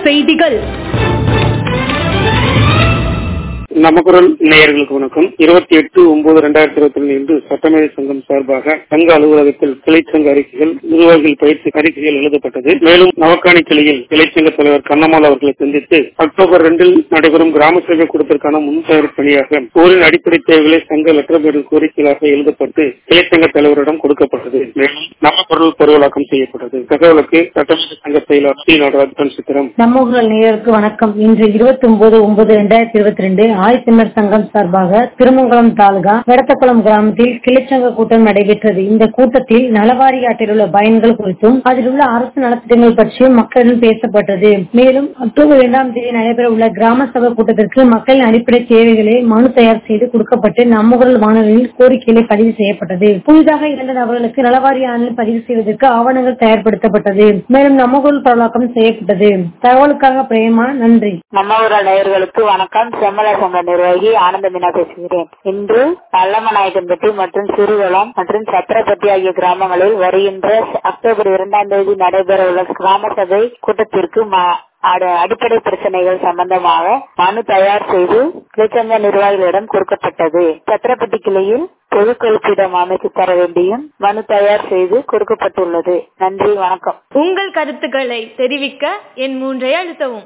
செய்திகள் நமக்குரல் நேயர்களுக்கு வணக்கம் இருபத்தி எட்டு ஒன்பது ரெண்டாயிரத்தி இருபத்தி ரெண்டு இன்று சட்டமேதை சங்கம் சார்பாக சங்க அலுவலகத்தில் கிளைச்சங்க அறிக்கைகள் நிர்வாகிகள் பயிற்சி அறிக்கைகள் எழுதப்பட்டது மேலும் நவக்காணி கிளையில் கிளைச்சங்க தலைவர் கண்ணம்மாள் அவர்களை சந்தித்து அக்டோபர் இரண்டில் நடைபெறும் கிராம சேவை கூட்டத்திற்கான முன் தயாரிப்பு பணியாக ஊரின் அடிப்படை தேவைகளை சங்க லெட்டர் கோரிக்கைகளாக எழுதப்பட்டு கிளைச்சங்க தலைவரிடம் கொடுக்கப்பட்டது மேலும் நமக்குரல் பருவலாக்கம் செய்யப்பட்டது தகவலுக்கு சட்டமேதை சங்க செயலர் சி நடராஜன் சித்திரம் நம்மூர்கள் நேயருக்கு வணக்கம் இன்று இருபத்தி ஒன்பது ஒன்பது இரண்டாயிரத்தி இருபத்தி ரெண்டு ஆய்த்தினர் சங்கம் சார்பாக திருமங்கலம் தாலுகா வெடத்தக்குளம் கிராமத்தில் கிளைச்சங்க கூட்டம் நடைபெற்றது இந்த கூட்டத்தில் நலவாரியாட்டில் உள்ள பயன்கள் குறித்தும் அதில் உள்ள அரசு நலத்திட்டங்கள் பற்றியும் மக்களிடம் பேசப்பட்டது மேலும் அக்டோபர் இரண்டாம் தேதி நடைபெற உள்ள கிராம சபை கூட்டத்திற்கு மக்களின் அடிப்படை தேவைகளை மனு தயார் செய்து கொடுக்கப்பட்டு நம்மகுரல் வானொலியில் கோரிக்கைகளை பதிவு செய்யப்பட்டது புதிதாக இரண்டு நபர்களுக்கு நலவாரி ஆணையில் பதிவு செய்வதற்கு ஆவணங்கள் தயார்படுத்தப்பட்டது மேலும் நம்மகுரல் பரவலாக்கம் செய்யப்பட்டது தகவலுக்காக பிரேமா நன்றி நம்ம ஊரல் நேயர்களுக்கு வணக்கம் செம்மல சங்க நிர்வாகி ஆனந்த மீனா பேசுகிறேன் இன்று பல்லமநாயக்கன்பட்டி மற்றும் சிறுவளம் மற்றும் சத்திரப்பட்டி ஆகிய கிராமங்களில் வருகின்ற அக்டோபர் இரண்டாம் தேதி நடைபெற உள்ள கிராம சபை கூட்டத்திற்கு ம- அட- அடிப்படை பிரச்சனைகள் சம்பந்தமாக மனு தயார் செய்து கிளைச்சங்க நிர்வாகிகளிடம் கொடுக்கப்பட்டது சத்திரப்பட்டி கிளையில் பொது கழிப்பிடம் அமைத்து தர வேண்டியும் மனு தயார் செய்து கொடுக்கப்பட்டுள்ளது நன்றி வணக்கம் உங்கள் கருத்துக்களை தெரிவிக்க என் மூன்றை அழுத்தவும்